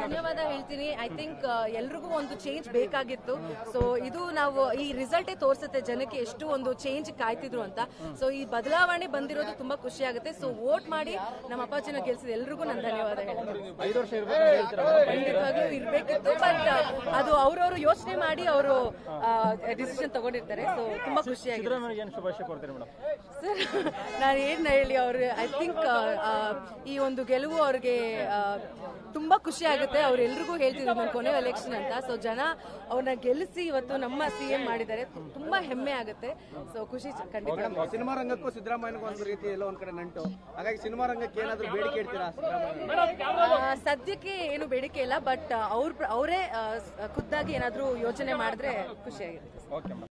ಧನ್ಯವಾದ ಹೇಳ್ತೀನಿ I think ಎಲ್ರಿಗೂ ಒಂದು ಚೇಂಜ್ ಬೇಕಾಗಿತ್ತು ಸೊ ಇದು ನಾವು ಈ ರಿಸಲ್ಟೇ ತೋರಿಸುತ್ತೆ ಜನಕ್ಕೆ ಎಷ್ಟು ಒಂದು ಚೇಂಜ್ ಕಾಯ್ತಿದ್ರು ಅಂತ ಸೊ ಈ ಬದಲಾವಣೆ ಬಂದಿರೋದು ತುಂಬಾ ಖುಷಿ ಆಗುತ್ತೆ ಸೊ ವೋಟ್ ಮಾಡಿ ನಮ್ಮ ಅಪ್ಪಾಜಿನ ಗೆಲ್ಸಿದ ಎಲ್ರಿಗೂ ನಾನು ಧನ್ಯವಾದ ಹೇಳ್ತೀನಿ ಐದು ವರ್ಷ ಇರ್ಬೇಕು ಅಂತ ಹೇಳ್ತೀರಾ ಖಂಡಿತವಾಗ್ಲೂ ಇರ್ಬೇಕಿತ್ತು ಬಟ್ ಅದು ಅವ್ರವ್ರು ಯೋಚನೆ ಮಾಡಿ ಅವರು ಡಿಸಿಷನ್ ತಗೊಂಡಿರ್ತಾರೆ ಸೊ ತುಂಬಾ ಖುಷಿಯಾಗಿದೆ ಸಿದ್ದರಾಮಯ್ಯ ಏನು ಶುಭಾಶಯ ಕೊಡ್ತೀರಿ ಮೇಡಮ್ ಸರ್ ನಾನು ಏನ್ ಹೇಳಿ ಅವ್ರು ಐ ಥಿಂಕ್ ಈ ಒಂದು ಗೆಲುವು ಅವ್ರಿಗೆ ಆ, ತುಂಬಾ ಖುಷಿ ಆಗುತ್ತೆ ಅವ್ರು ಎಲ್ರಿಗೂ ಹೇಳ್ತಿದ್ರು ನನ್ನ ಕೊನೆ ಎಲೆಕ್ಷನ್ ಅಂತ ಸೊ ಜನ ಅವ್ರನ್ನ ಗೆಲ್ಲಿಸಿ ಇವತ್ತು ನಮ್ಮ ಸಿ ಎಂ ಮಾಡಿದ್ದಾರೆ ತುಂಬಾ ಹೆಮ್ಮೆ ಆಗುತ್ತೆ ಸೊ ಖುಷಿ ಖಂಡಿತ ಸಿನಿಮಾ ರಂಗಕ್ಕೂ ಸಿದ್ದರಾಮಯ್ಯನಿಗೂ ಒಂದು ರೀತಿ ಎಲ್ಲೋ ಒಂದ್ ಕಡೆ ನಂಟು ಹಾಗಾಗಿ ಸಿನಿಮಾ ರಂಗಕ್ಕೆ ಏನಾದ್ರು ಬೇಡಿಕೆ ಇಡ್ತೀರಾ ಸಿದ್ದರಾಮಯ್ಯ ಆ, ಸದ್ಯಕ್ಕೆ ಏನು ಬೇಡಿಕೆ ಇಲ್ಲ ಬಟ್ ಅವ್ರ ಅವರೇ ಖುದ್ದಾಗಿ ಏನಾದ್ರೂ ಯೋಚನೆ ಮಾಡಿದ್ರೆ ಖುಷಿಯಾಗಿರುತ್ತೆ ಓಕೆ